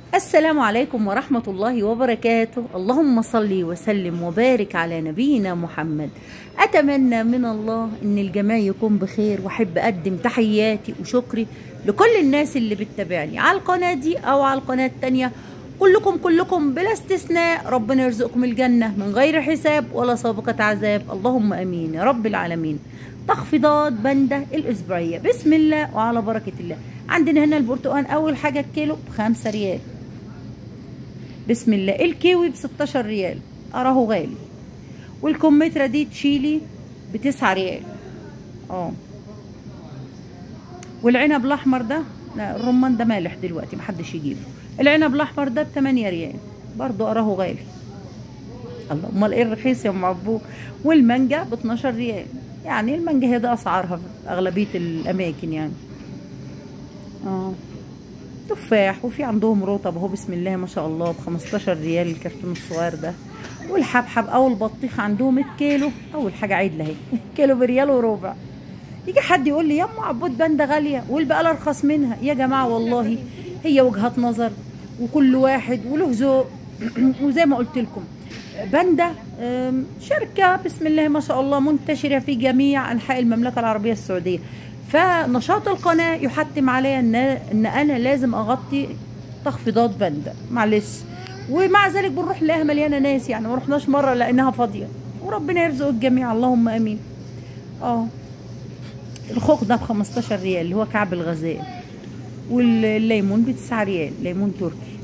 السلام عليكم ورحمة الله وبركاته اللهم صل وسلم وبارك على نبينا محمد أتمنى من الله أن الجميع يكون بخير وأحب أقدم تحياتي وشكري لكل الناس اللي بتتابعني على القناة دي أو على القناة التانية كلكم كلكم بلا استثناء ربنا يرزقكم الجنة من غير حساب ولا سابقة عذاب اللهم أمين يا رب العالمين تخفيضات بندة الأسبوعية بسم الله وعلى بركة الله عندنا هنا البرتقال أول حاجة الكيلو بخمسة ريال بسم الله الكيوي ب 16 ريال أراه غالي والكمثرى دي تشيلي بتسعة ريال اه والعنب الأحمر ده لا الرمان ده مالح دلوقتي محدش يجيبه العنب الأحمر ده ب 8 ريال برضه أراه غالي الله امال ايه الرخيص يا ام عبو والمانجا ب 12 ريال يعني المانجا هي ده اسعارها في اغلبيه الاماكن يعني اه تفاح وفي عندهم رطب اهو بسم الله ما شاء الله ب 15 ريال الكرتون الصغير ده والحبحب او البطيخ عندهم الكيلو اول حاجه عدله اهي كيلو بريال وربع يجي حد يقول لي يا ام عبود باندا غاليه والبقاله ارخص منها يا جماعه والله هي وجهات نظر وكل واحد وله ذوق وزي ما قلت لكم باندا شركة بسم الله ما شاء الله منتشرة في جميع أنحاء المملكة العربية السعودية فنشاط القناة يحتم عليا إن, إن أنا لازم أغطي تخفيضات باندا معلش ومع ذلك بنروح نلاقيها مليانة ناس يعني ما رحناش مرة لأنها فاضية وربنا يرزق الجميع اللهم آمين اه الخوخ ده ب 15 ريال اللي هو كعب الغزال والليمون ب 9 ريال ليمون تركي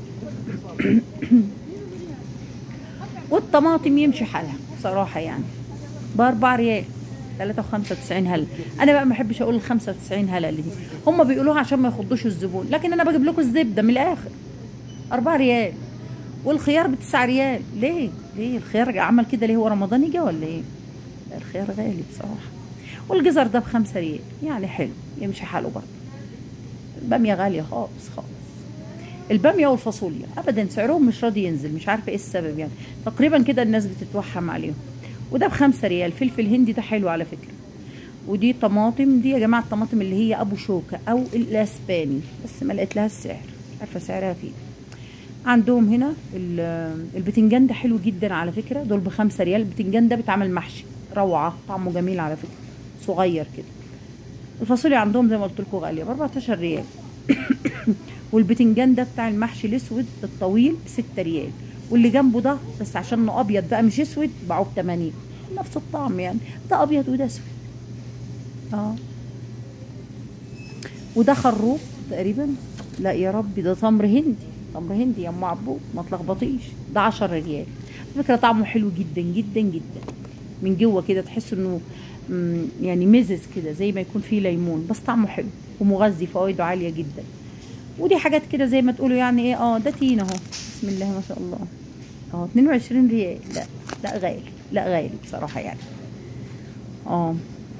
والطماطم يمشي حالها بصراحة يعني بأربع ريال تلاتة وخمسة وتسعين هلا أنا بقى ما بحبش أقول الخمسة وتسعين هلا اللي دي هم بيقولوها عشان ما يخضوش الزبون لكن أنا بجيب لكم الزبدة من الآخر أربعة ريال والخيار بتسعة ريال ليه؟ ليه الخيار عمل كده ليه هو رمضان يجي ولا إيه؟ الخيار غالي بصراحة والجزر ده بخمسة ريال يعني حلو يمشي حاله برضه البامية غالية خالص خالص الباميه والفاصوليا ابدا سعرهم مش راضي ينزل مش عارفه ايه السبب يعني تقريبا كده الناس بتتوحم عليهم وده بخمسة ريال فلفل هندي ده حلو على فكره ودي طماطم دي يا جماعه الطماطم اللي هي ابو شوكه او الاسباني بس ما لقيت لها السعر عارفه سعرها فيه عندهم هنا البتنجان ده حلو جدا على فكره دول بخمسة ريال البتنجان ده بيتعمل محشي روعه طعمه جميل على فكره صغير كده الفاصوليا عندهم زي ما قلت لكم غاليه ب 14 ريال والبتنجان ده بتاع المحشي الاسود الطويل ب 6 ريال واللي جنبه ده بس عشانه ابيض بقى مش اسود باعوه ب 80 نفس الطعم يعني ده ابيض وده اسود اه وده خروب تقريبا لا يا ربي ده تمر هندي تمر هندي يا ام عبود ما تلخبطيش ده 10 ريال فكره طعمه حلو جدا جدا جدا من جوه كده تحس انه يعني مزز كده زي ما يكون فيه ليمون بس طعمه حلو ومغذي فوائده عاليه جدا ودي حاجات كده زي ما تقولوا يعني ايه اه ده تين اهو بسم الله ما شاء الله اه 22 ريال لا لا غالي لا غالي بصراحه يعني اه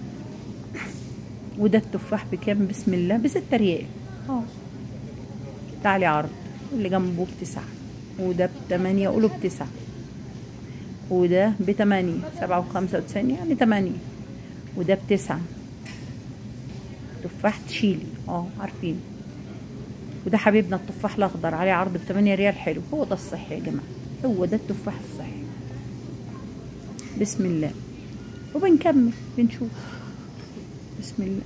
وده التفاح بكام بسم الله ب 6 ريال اه تعالي عرض اللي جنبه بتسعة وده بتمانية قولوا بتسعة وده بتمانية سبعة وخمسة وتسعين يعني تمانية وده بتسعة تفاح تشيلي اه عارفين وده حبيبنا التفاح الاخضر عليه عرض ب 8 ريال حلو هو ده الصحي يا جماعه هو ده التفاح الصحي بسم الله وبنكمل بنشوف بسم الله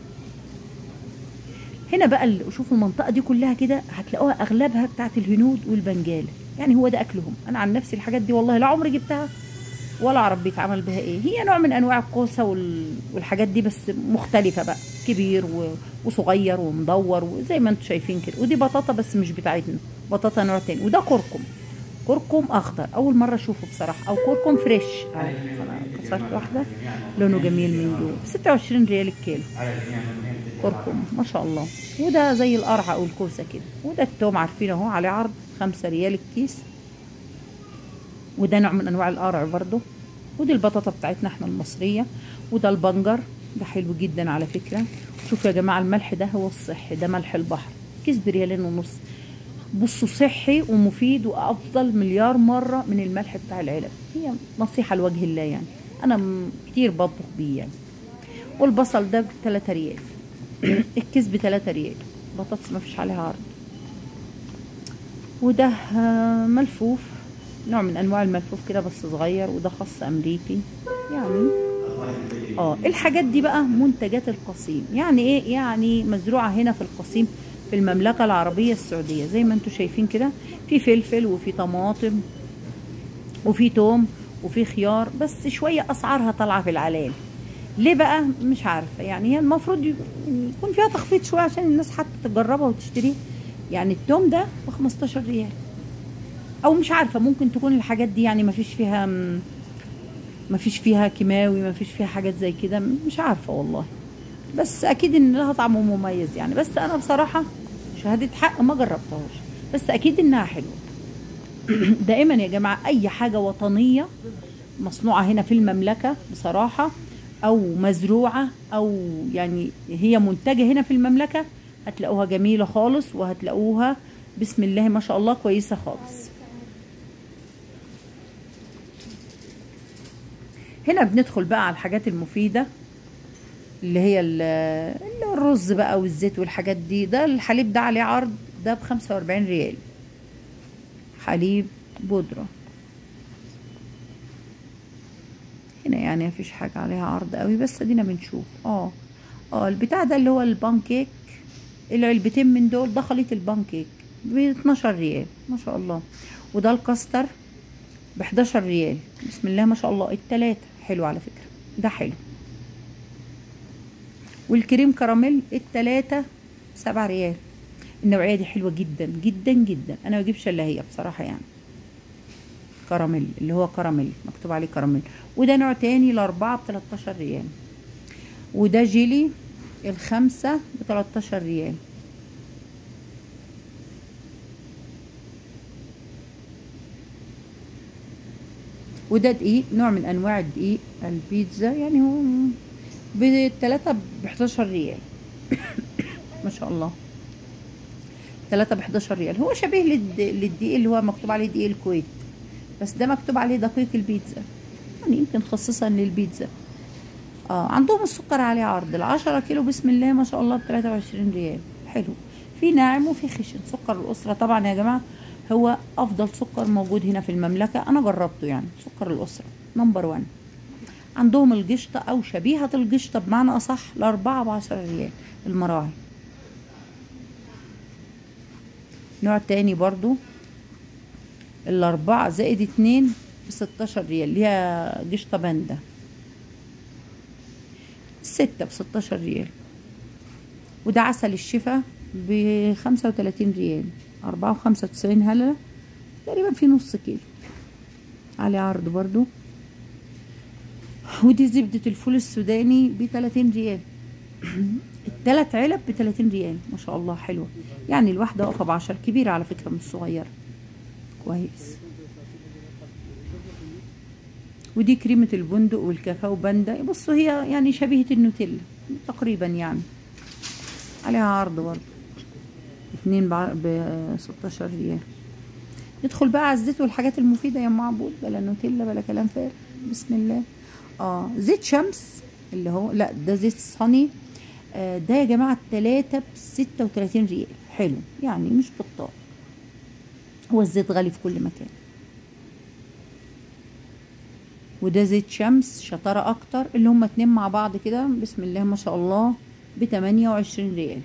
هنا بقى شوفوا المنطقه دي كلها كده هتلاقوها اغلبها بتاعت الهنود والبنجاله يعني هو ده اكلهم انا عن نفسي الحاجات دي والله لا عمري جبتها ولا اعرف بيتعمل بها ايه هي نوع من انواع الكوسه والحاجات دي بس مختلفه بقى كبير وصغير ومدور وزي ما انتم شايفين كده ودي بطاطا بس مش بتاعتنا بطاطا نوع تاني وده كركم كركم اخضر اول مره اشوفه بصراحه او كركم فريش اهو انا كسرت واحده لونه جميل من جوه ب 26 ريال الكيلو كركم ما شاء الله وده زي القرع او الكوسه كده وده التوم عارفين اهو عليه عرض 5 ريال الكيس وده نوع من انواع القرع برضو ودي البطاطا بتاعتنا احنا المصريه وده البنجر ده حلو جدا على فكره شوفوا يا جماعه الملح ده هو الصحي ده ملح البحر كيس بريالين ونص بصوا صحي ومفيد وافضل مليار مره من الملح بتاع العلب هي نصيحه لوجه الله يعني انا كتير بطبخ بيه يعني والبصل ده ب 3 ريال الكيس ب 3 ريال بطاطس ما فيش عليها عرض وده آه، ملفوف نوع من انواع الملفوف كده بس صغير وده خاص امريكي يعني اه الحاجات دي بقى منتجات القصيم يعني ايه يعني مزروعه هنا في القصيم في المملكه العربيه السعوديه زي ما انتم شايفين كده في فلفل وفي طماطم وفي توم وفي خيار بس شويه اسعارها طالعه في العلال ليه بقى مش عارفه يعني هي المفروض يكون فيها تخفيض شويه عشان الناس حتى تجربها وتشتريه يعني التوم ده ب 15 ريال او مش عارفه ممكن تكون الحاجات دي يعني ما فيش فيها ما فيش فيها كيماوي ما فيش فيها حاجات زي كده مش عارفه والله بس اكيد ان لها طعم مميز يعني بس انا بصراحه شهاده حق ما جربتهاش بس اكيد انها حلوه دائما يا جماعه اي حاجه وطنيه مصنوعه هنا في المملكه بصراحه او مزروعه او يعني هي منتجه هنا في المملكه هتلاقوها جميله خالص وهتلاقوها بسم الله ما شاء الله كويسه خالص هنا بندخل بقى على الحاجات المفيده اللي هي ال- الرز بقى والزيت والحاجات دي ده الحليب ده عليه عرض ده ب 45 ريال حليب بودره هنا يعني مفيش حاجة عليها عرض قوي بس ادينا بنشوف اه اه البتاع ده اللي هو البانكيك العلبتين من دول ده خليط البانكيك ب 12 ريال ما شاء الله وده الكاستر ب 11 ريال بسم الله ما شاء الله التلاتة حلو على فكرة ده حلو والكريم كراميل التلاتة سبعة ريال النوعية دي حلوة جدا جدا جدا انا ما بجيبش الا هي بصراحة يعني كراميل اللي هو كراميل مكتوب عليه كراميل وده نوع تاني الأربعة ب 13 ريال وده جيلي الخمسة ب 13 ريال وده دقيق نوع من أنواع الدقيق البيتزا يعني هو بالتلاتة ب 11 ريال ما شاء الله تلاتة ب 11 ريال هو شبيه للد- للدقيق اللي هو مكتوب عليه دقيق الكويت بس ده مكتوب عليه دقيق البيتزا يعني يمكن خصيصا للبيتزا اه عندهم السكر عليه عرض العشرة كيلو بسم الله ما شاء الله ب 23 ريال حلو في ناعم وفي خشن سكر الأسرة طبعا يا جماعة هو أفضل سكر موجود هنا في المملكة أنا جربته يعني سكر الأسرة نمبر وان عندهم القشطة أو شبيهة القشطة بمعنى أصح الأربعة بعشرة ريال المراعي نوع تاني برضو الأربعة زائد اتنين بستاشر ريال اللي هي قشطة باندا ستة بستاشر ريال وده عسل الشفا بخمسة وتلاتين ريال أربعة وخمسة وتسعين هلة تقريبا في نص كيلو عليه عرض برضو ودي زبدة الفول السوداني بتلاتين ريال التلات علب بتلاتين ريال ما شاء الله حلوة يعني الواحدة واقفة بعشر كبيرة على فكرة مش صغيرة كويس ودي كريمة البندق والكاكاو باندا بصوا هي يعني شبيهة النوتيلا تقريبا يعني عليها عرض برضه اتنين ب 16 ريال ندخل بقى على الزيت والحاجات المفيدة يا ام عبود بلا نوتيلا بلا كلام فارغ بسم الله اه زيت شمس اللي هو لا ده زيت صني آه ده يا جماعة التلاتة بستة وتلاتين ريال حلو يعني مش بطال هو الزيت غالي في كل مكان وده زيت شمس شطارة أكتر اللي هما اتنين مع بعض كده بسم الله ما شاء الله بتمانية وعشرين ريال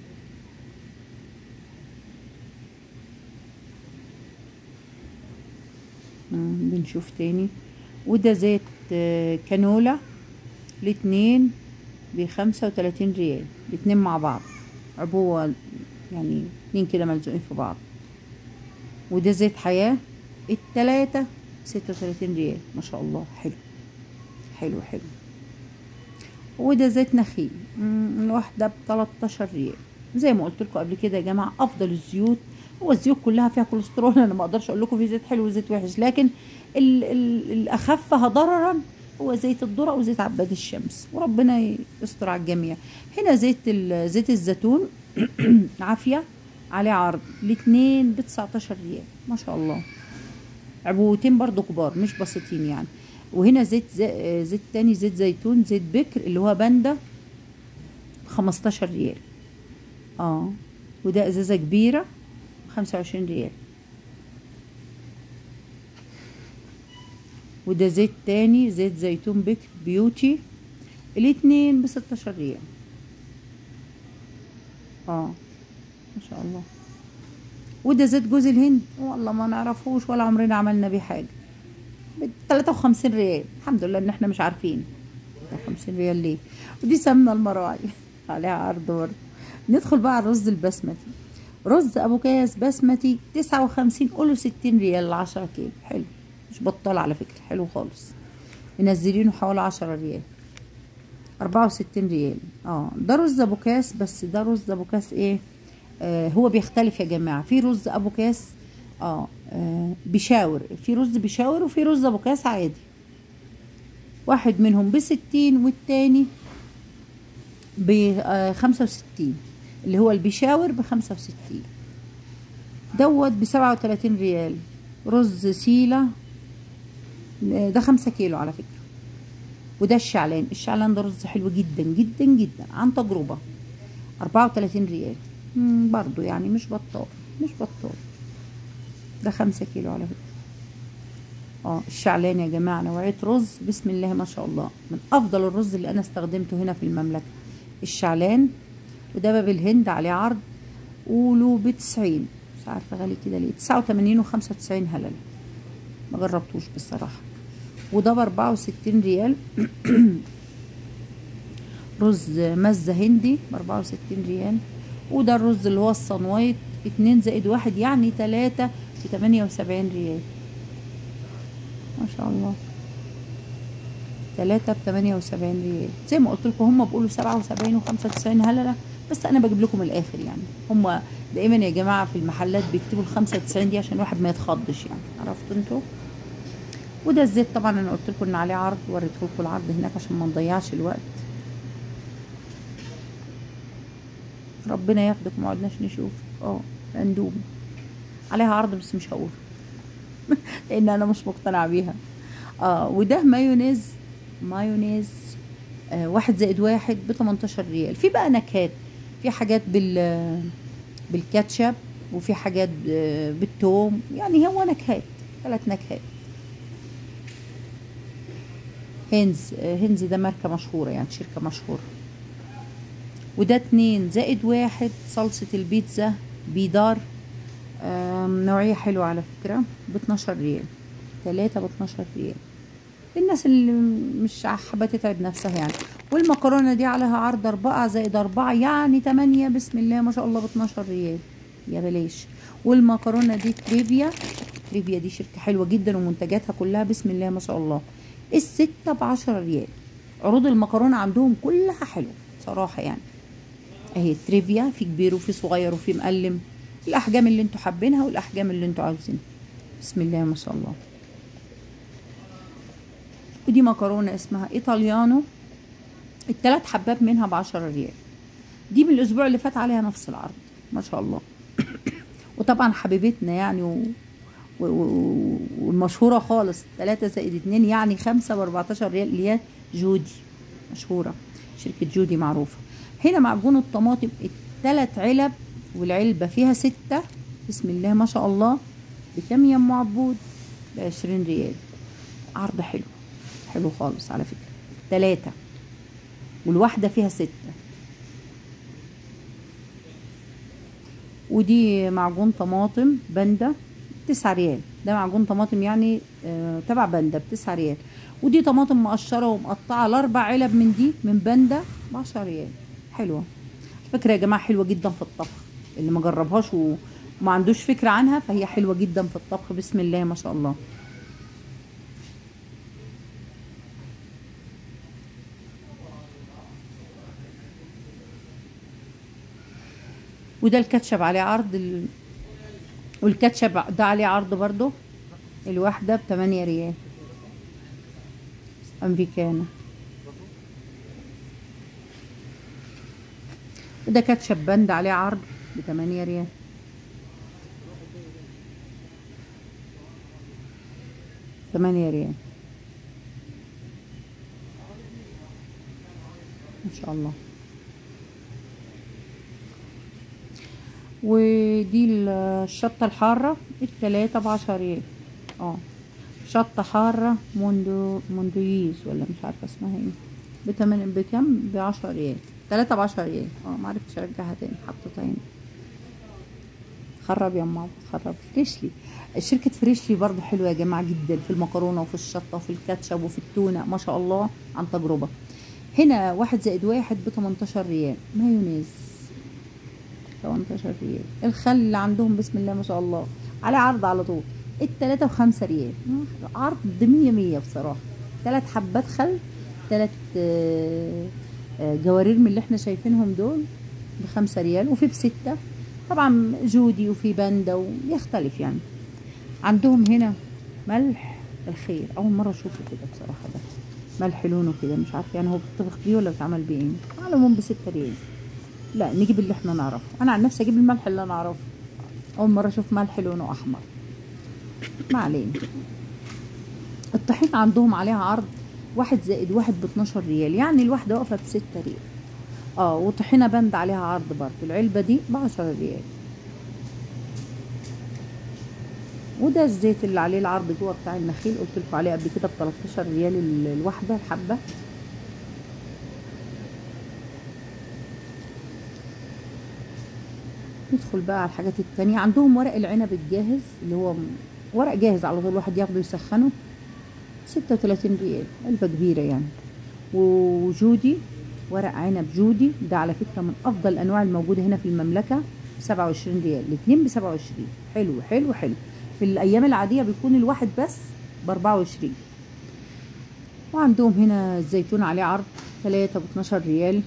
مم، بنشوف تاني وده زيت آه، كانولا الاتنين بخمسة وتلاتين ريال الاتنين مع بعض عبوة يعني اتنين كده ملزوقين في بعض وده زيت حياة التلاتة ستة وتلاتين ريال ما شاء الله حلو حلو حلو وده زيت نخيل مم، الواحدة بتلاتاشر ريال زي ما قلت لكم قبل كده يا جماعة أفضل الزيوت هو الزيوت كلها فيها كوليسترول أنا ما أقدرش أقول لكم في زيت حلو وزيت وحش لكن ال ال الأخفها ضررا هو زيت الذرة وزيت عباد الشمس وربنا يستر على الجميع هنا زيت ال- زيت الزيتون عافية عليه عرض الاتنين ب 19 ريال ما شاء الله عبوتين برضو كبار مش بسيطين يعني وهنا زيت زي زيت تاني زيت زيتون زيت بكر اللي هو باندا ب 15 ريال اه وده ازازة كبيرة ب 25 ريال وده زيت تاني زيت زيتون بيك بيوتي الاتنين بستاشر ريال اه ما شاء الله وده زيت جوز الهند والله ما نعرفوش ولا عمرنا عملنا بيه حاجه ب 53 ريال الحمد لله ان احنا مش عارفين 50 ريال ليه ودي سمنه المراعي عليها عرض برضه ندخل بقى على الرز البسمتي رز ابو كاس بسمتي 59 قولوا 60 ريال ال 10 كيلو حلو مش بطال على فكره حلو خالص منزلينه حوالي 10 ريال 64 ريال اه ده رز ابو كاس بس ده رز ابو كاس ايه آه هو بيختلف يا جماعه في رز ابو كاس اه, آه بيشاور في رز بيشاور وفي رز ابو كاس عادي واحد منهم بستين والتاني بخمسة وستين اللي هو البيشاور بخمسة وستين دوت بسبعة وتلاتين ريال رز سيلة ده خمسة كيلو على فكرة وده الشعلان الشعلان ده رز حلو جدا جدا جدا عن تجربة أربعة وتلاتين ريال برضو يعني مش بطال مش بطال ده خمسة كيلو على فكرة اه الشعلان يا جماعة نوعية رز بسم الله ما شاء الله من أفضل الرز اللي أنا استخدمته هنا في المملكة الشعلان وده باب الهند عليه عرض قولوا بتسعين مش عارفة غالي كده ليه تسعة وتمانين وخمسة وتسعين هلل ما جربتوش بصراحة وده بأربعة وستين ريال رز مزة هندي بأربعة وستين ريال وده الرز اللي هو الصنوايط اتنين زائد واحد يعني تلاتة بتمانية وسبعين ريال ما شاء الله تلاتة بتمانية وسبعين ريال زي ما قلت لكم هم بيقولوا سبعة وسبعين وخمسة وتسعين هللة بس انا بجيب لكم الاخر يعني هم دايما يا جماعة في المحلات بيكتبوا الخمسة وتسعين دي عشان الواحد ما يتخضش يعني عرفتوا انتوا وده الزيت طبعا انا قلت لكم ان عليه عرض وريته لكم العرض هناك عشان ما نضيعش الوقت ربنا ياخدك ما عدناش نشوف اه اندومي عليها عرض بس مش هقول لان انا مش مقتنعه بيها اه وده مايونيز مايونيز آه واحد زائد واحد ب 18 ريال في بقى نكهات في حاجات بال بالكاتشب وفي حاجات بالثوم يعني هو نكهات ثلاث نكهات هينز هينز ده ماركة مشهورة يعني شركة مشهورة وده اتنين زائد واحد صلصة البيتزا بيدار نوعية حلوة على فكرة باتناشر ريال تلاتة باتناشر ريال الناس اللي مش حابة تتعب نفسها يعني والمكرونة دي عليها عرض أربعة زائد أربعة يعني تمانية بسم الله ما شاء الله باتناشر ريال يا بلاش والمكرونة دي تريفيا تريفيا دي شركة حلوة جدا ومنتجاتها كلها بسم الله ما شاء الله الستة بعشرة ريال عروض المكرونة عندهم كلها حلوة صراحة يعني اهي تريفيا في كبير وفي صغير وفي مقلم الاحجام اللي انتوا حابينها والاحجام اللي انتوا عاوزينها بسم الله ما شاء الله ودي مكرونه اسمها ايطاليانو التلات حبات منها بعشرة ريال دي من الاسبوع اللي فات عليها نفس العرض ما شاء الله وطبعا حبيبتنا يعني و... و... و... والمشهورة خالص تلاتة زائد اتنين يعني خمسة باربعتاشر ريال اللي هي جودي مشهورة شركة جودي معروفة هنا معجون الطماطم التلات علب والعلبة فيها ستة بسم الله ما شاء الله بكام يا ام عبود بعشرين ريال عرض حلو حلو خالص على فكرة تلاتة والواحدة فيها ستة ودي معجون طماطم بندا تسعة ريال ده معجون طماطم يعني آه تبع بندا بتسعة ريال ودي طماطم مقشرة ومقطعة الأربع علب من دي من بندا بعشرة ريال حلوة فكرة يا جماعة حلوة جدا في الطبخ اللي ما جربهاش وما عندوش فكرة عنها فهي حلوة جدا في الطبخ بسم الله ما شاء الله وده الكاتشب عليه عرض ال... والكاتشب ده عليه عرض برضو الواحدة بتمانية ريال أمريكانا وده كاتشب بند عليه عرض بتمانية ريال تمانية ريال ما شاء الله ودي الشطة الحارة التلاتة بعشرة ريال اه شطة حارة موندو موندويز ولا مش عارفة اسمها ايه بتمن بكم بعشرة ريال تلاتة بعشرة ريال اه معرفتش ارجعها تاني حطيتها هنا خرب يا ماما خرب فريشلي شركة فريشلي برضو حلوة يا جماعة جدا في المكرونة وفي الشطة وفي الكاتشب وفي التونة ما شاء الله عن تجربة هنا واحد زائد واحد ب 18 ريال مايونيز 18 ريال الخل اللي عندهم بسم الله ما شاء الله عليه عرض على طول التلاتة بخمسة ريال عرض مية مية بصراحة تلات حبات خل تلات آه، آه، جوارير من اللي احنا شايفينهم دول بخمسة ريال وفي بستة طبعا جودي وفي باندا ويختلف يعني عندهم هنا ملح الخير اول مره اشوفه كده بصراحه ده ملح لونه كده مش عارفه يعني هو بيطبخ بيه ولا بيتعمل بيه ايه على العموم بستة ريال لا نجيب اللي احنا نعرفه انا عن نفسي اجيب الملح اللي انا اعرفه اول مره اشوف ملح لونه احمر ما علينا الطحين عندهم عليها عرض واحد زائد واحد ب 12 ريال يعني الواحده واقفه ب 6 ريال اه وطحينه بند عليها عرض برضه العلبه دي ب 10 ريال وده الزيت اللي عليه العرض جوه بتاع النخيل قلت لكم عليه قبل كده ب 13 ريال ال- الواحده الحبه ندخل بقى على الحاجات التانية عندهم ورق العنب الجاهز اللي هو م- ورق جاهز على طول الواحد ياخده يسخنه ستة وتلاتين ريال علبة كبيرة يعني وجودي ورق عنب جودي ده على فكرة من أفضل الأنواع الموجودة هنا في المملكة بسبعة وعشرين ريال الاتنين بسبعة وعشرين حلو حلو حلو في الأيام العادية بيكون الواحد بس بأربعة وعشرين وعندهم هنا الزيتون عليه عرض تلاتة باتناشر ريال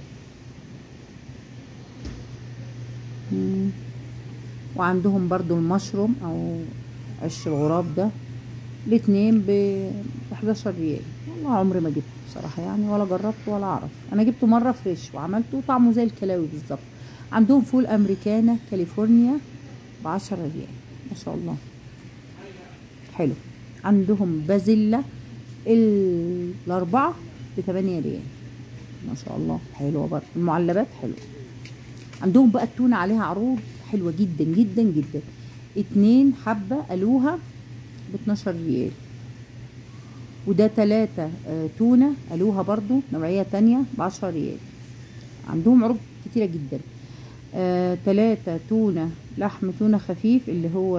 مم. وعندهم برضو المشروم او عش الغراب ده الاتنين ب 11 ريال والله عمري ما جبته بصراحة يعني ولا جربته ولا اعرف انا جبته مرة فريش وعملته طعمه زي الكلاوي بالظبط عندهم فول امريكانا كاليفورنيا ب 10 ريال ما شاء الله حلو عندهم بازيلا ال- الاربعة ب 8 ريال ما شاء الله حلوة برضه المعلبات حلوة عندهم بقى التونة عليها عروض حلوة جدا جدا جدا اتنين حبة قالوها ب 12 ريال وده تلاتة آه، تونة قالوها برضو نوعية تانية ب 10 ريال عندهم عروض كتيرة جدا آه، تلاتة تونة لحم تونة خفيف اللي هو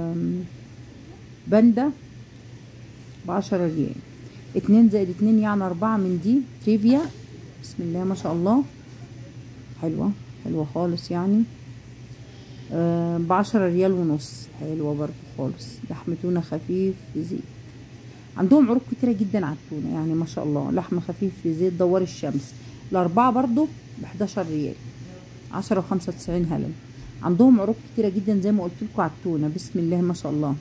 الباندا ب 10 ريال اتنين زائد اتنين يعني أربعة من دي تريفيا بسم الله ما شاء الله حلوة حلوة خالص يعني آه بعشرة ريال ونص حلوة برضو خالص لحم تونة خفيف في زيت عندهم عروض كتيرة جدا على التونة يعني ما شاء الله لحم خفيف في زيت دوار الشمس الأربعة برضو بحداشر ريال عشرة وخمسة وتسعين هلم عندهم عروض كتيرة جدا زي ما قلت لكم على التونة بسم الله ما شاء الله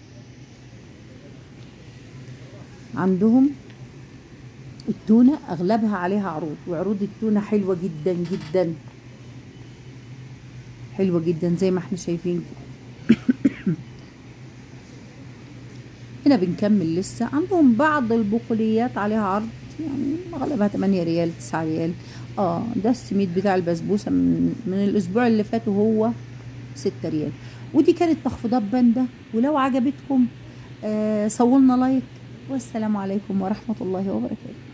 عندهم التونة أغلبها عليها عروض وعروض التونة حلوة جدا جدا حلوة جدا زي ما احنا شايفين كده هنا بنكمل لسه عندهم بعض البقوليات عليها عرض يعني اغلبها 8 ريال 9 ريال اه ده السميد بتاع البسبوسه من, من الاسبوع اللي فات وهو 6 ريال ودي كانت تخفيضات باندا ولو عجبتكم آه صولنا لايك والسلام عليكم ورحمه الله وبركاته